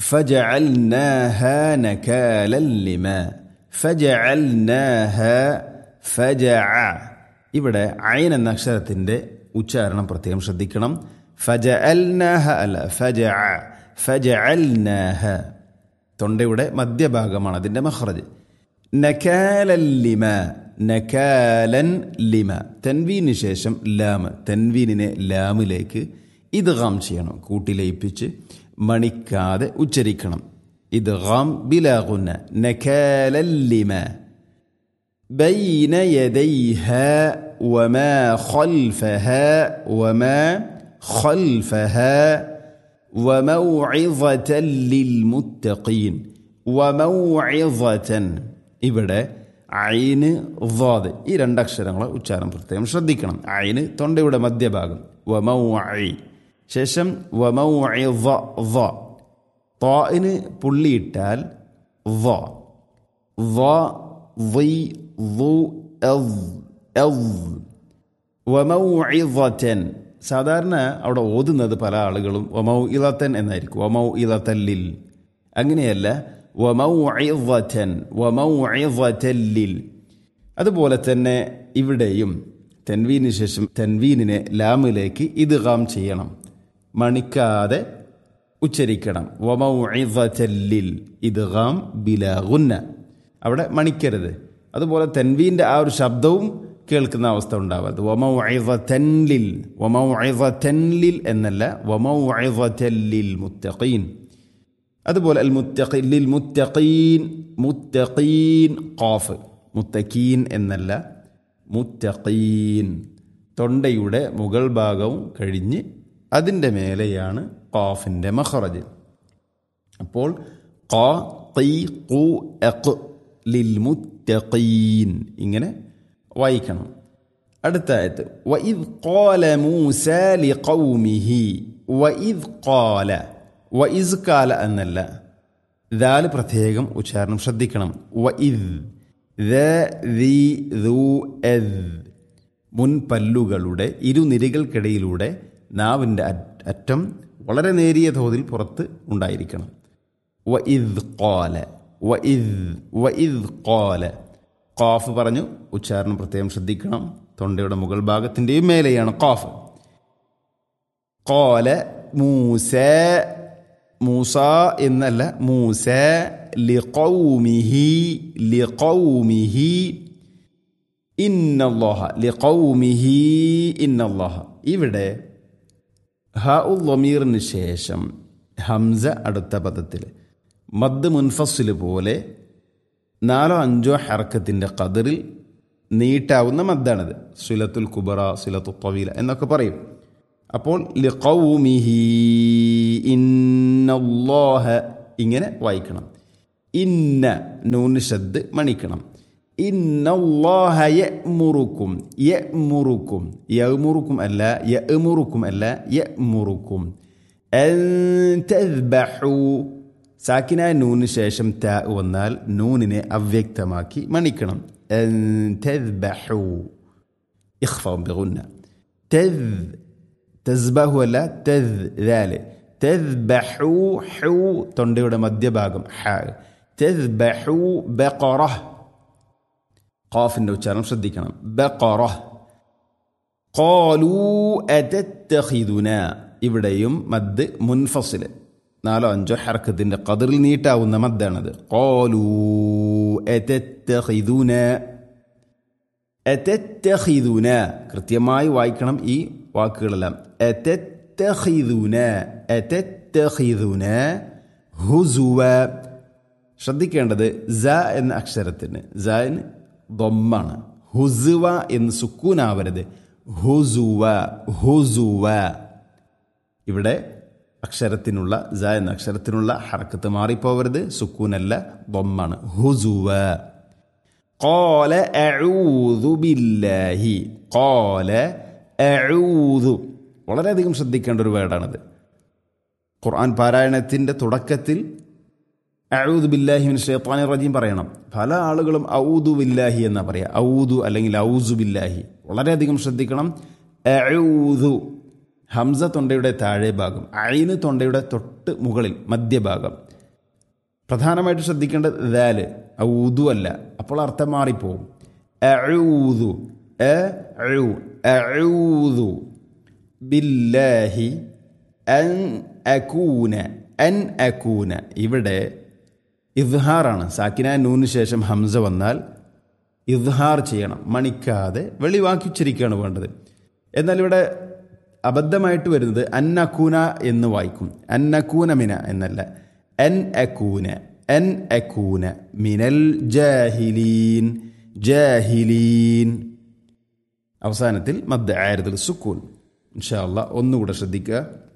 فجعلناها نكالا لما فجعلناها فجع ഇവിടെ ഐൻ എന്ന അക്ഷരത്തിന്റെ ഉച്ചാരണം പ്രത്യേകം ശ്രദ്ധിക്കണം ഫജഅൽനാഹ അല്ല ഫജ ഫജഅൽനാഹ തൊണ്ടയുടെ മധ്യഭാഗമാണ് അതിന്റെ മഹ്റജ് നകാലൻ ലിമ നകാലൻ ലിമ തൻവീന് ശേഷം ലാമ് തൻവീനിനെ ലാമിലേക്ക് ഇദ്ഗാം ചെയ്യണം കൂട്ടിലയിപ്പിച്ച് മണിക്കാതെ ഉച്ചരിക്കണം ഇദ്ഗാം ബിലാഗുന്ന നകാലൻ ലിമ بين يديها وما خلفها وما خلفها وموعظة للمتقين وموعظة ഇവിടെ ഐന് വാദ് ഈ രണ്ടക്ഷരങ്ങളെ ഉച്ചാരണം പ്രത്യേകം ശ്രദ്ധിക്കണം ഐന് തൊണ്ടയുടെ മധ്യഭാഗം വമൗ ശേഷം വമൗ ന് പുള്ളിയിട്ടാൽ വ ضي ضو أض أض വമൗഇളത്തൻ സാധാരണ അവിടെ ഓതുന്നത് പല ആളുകളും വമൗ ഇളത്തൻ എന്നായിരിക്കും വമൗ ഇളത്തല്ലിൽ അങ്ങനെയല്ല വമൗ ഇളത്തൻ വമൗ ഇളത്തല്ലിൽ അതുപോലെ തന്നെ ഇവിടെയും തെൻവീന് ശേഷം തെൻവീനിനെ ലാമിലേക്ക് ഇദ്ഗാം ചെയ്യണം മണിക്കാതെ ഉച്ചരിക്കണം വമൗ ഇളത്തല്ലിൽ ഇദ്ഗാം ബിലാഗുന്ന അവിടെ മണിക്കരുത് അതുപോലെ തെൻവീൻ്റെ ആ ഒരു ശബ്ദവും കേൾക്കുന്ന അവസ്ഥ ഉണ്ടാവരുത് വമൗഇദത്തൻലിൽ വമൗഇദത്തൻലിൽ എന്നല്ല വമൗഇദത്തല്ലിൽ മുത്തഖീൻ അതുപോലെ അൽ മുത്തഖില്ലിൽ മുത്തഖീൻ മുത്തഖീൻ ഖാഫ് മുത്തഖീൻ എന്നല്ല മുത്തഖീൻ തൊണ്ടയുടെ മുകൾ ഭാഗവും കഴിഞ്ഞ് അതിൻ്റെ മേലെയാണ് ഖാഫിൻ്റെ മഖറജ് അപ്പോൾ ഖാ ഖീ ഖു അഖ് ലിൽ മുത്തഖീൻ ഇങ്ങനെ വായിക്കണം അടുത്ത ആയത്ത് വഇദ് ഖാല മൂസ ലിഖൗമിഹി വഇദ് ഖാല വഇസ് ഖാല എന്നല്ല ദാല് പ്രത്യേകം ഉച്ചാരണം ശ്രദ്ധിക്കണം വഇദ് ദ ദി ദു എദ് മുൻപല്ലുകളുടെ ഇരുനിരകൾക്കിടയിലൂടെ നാവിൻ്റെ അറ്റം വളരെ നേരിയ തോതിൽ പുറത്ത് ഉണ്ടായിരിക്കണം വഇദ് ഖാല വഇദ് വഇദ് ഖാല ഖാഫ് പറഞ്ഞു ഉച്ചാരണം പ്രത്യേകം ശ്രദ്ധിക്കണം തൊണ്ടയുടെ മുകൾ ഭാഗത്തിൻ്റെയും മേലെയാണ് ഖാഫ് ഖാല മൂസ മൂസ എന്നല്ല മൂസ ലിഖൗമിഹി ലിഖൗമിഹി ഇന്നല്ലാഹ ലിഖൗമിഹി ഇന്നല്ലാഹ ഇവിടെ ഹ ഉൽ ലമീറിന് ശേഷം ഹംസ അടുത്ത പദത്തിൽ മദ് മുൻഫസിൽ പോലെ നാലോ അഞ്ചോ ഹർക്കത്തിൻ്റെ കതിറിൽ നീട്ടാവുന്ന മദ്ദാണിത് സുലത്തുൽ കുബറ സുലത്തു തവീല എന്നൊക്കെ പറയും അപ്പോൾ ലിഖൗമിഹി ഇന്നല്ലാഹ ഇങ്ങനെ വായിക്കണം ഇന്ന നൂന് ശബ്ദ് മണിക്കണം ഇന്നല്ലാഹ യഅ്മുറുക്കും യഅ്മുറുക്കും യഅ്മുറുക്കും അല്ല യഅ്മുറുക്കും അല്ല യഅ്മുറുക്കും അൻ തദ്ബഹു സാക്കിനായ നൂന് ശേഷം ത വന്നാൽ നൂനിനെ അവ്യക്തമാക്കി മണിക്കണം അൻ തദ്ബഹു ഇഖ്ഫാം ബിഗുന്ന തദ് തസ്ബഹു അല്ല തദ് ദാല് തദ്ബഹു ഹു തൊണ്ടയുടെ മധ്യഭാഗം ഹ തദ്ബഹു ബഖറഹ് ഖാഫിന്റെ ഉച്ചാരണം ശ്രദ്ധിക്കണം ബഖറഹ് ഖാലൂ അതത്തഖിദുന ഇവിടെയും മദ് മുൻഫസില് നാലോ അഞ്ചോ ഹർക്കത്തിന്റെ കതിറിൽ നീട്ടാവുന്ന മദ്ദാണത് ഖാലൂ അതത്തഖിദുന അതത്തഖിദുന കൃത്യമായി വായിക്കണം ഈ വാക്കുകളെല്ലാം അതത്തഖിദുന അതത്തഖിദുന ഹുസുവ ശ്രദ്ധിക്കേണ്ടത് സ എന്ന അക്ഷരത്തിന് സന് ദൊമ്മാണ് ഹുസുവ എന്ന് സുക്കൂനാവരുത് ഹുസുവ ഹുസുവ ഇവിടെ അക്ഷരത്തിനുള്ള സ എന്ന അക്ഷരത്തിനുള്ള ഹറക്കത്ത് മാറിപ്പോവരുത് സുക്കൂനല്ല ദൊമ്മാണ് ഹുസുവ قال أعوذ بالله قال أعوذ വളരെയധികം ശ്രദ്ധിക്കേണ്ട ഒരു വേർഡാണിത് ഖുർആൻ പാരായണത്തിൻ്റെ തുടക്കത്തിൽ അഊദു ബില്ലാഹി മിൻ ഷൈത്താനി റജീം പറയണം പല ആളുകളും ഔദു ബില്ലാഹി എന്നാ പറയുക ഔദു അല്ലെങ്കിൽ ഔസു ബില്ലാഹി വളരെയധികം ശ്രദ്ധിക്കണം അഊദു ഹംസ തൊണ്ടയുടെ താഴെ ഭാഗം ഐന് തൊണ്ടയുടെ തൊട്ട് മുകളിൽ മധ്യഭാഗം പ്രധാനമായിട്ട് ശ്രദ്ധിക്കേണ്ടത് ദാല് ഊതു അല്ല അപ്പോൾ അർത്ഥം മാറിപ്പോവും അഊദു അഊദു ബില്ലാഹി അൻ അകൂന അൻ അകൂന ഇവിടെ ഇദ്ഹാറാണ് സാക്കിന നൂന് ശേഷം ഹംസ വന്നാൽ ഇദ്ഹാർ ചെയ്യണം മണിക്കാതെ വെളിവാക്കി ഉച്ചരിക്കുകയാണ് വേണ്ടത് എന്നാൽ ഇവിടെ അബദ്ധമായിട്ട് വരുന്നത് അന്നക്കൂന എന്ന് വായിക്കും അന്നക്കൂന മിന എന്നല്ല അൻ അക്കൂന അൻ അക്കൂന മിനൽ ജാഹിലീൻ ജാഹിലീൻ അവസാനത്തിൽ മദ്ദ ആയതിൽ സുക്കൂൻ ഇൻഷാ അള്ളാഹ് ഒന്നുകൂടെ ശ്രദ്ധിക്കുക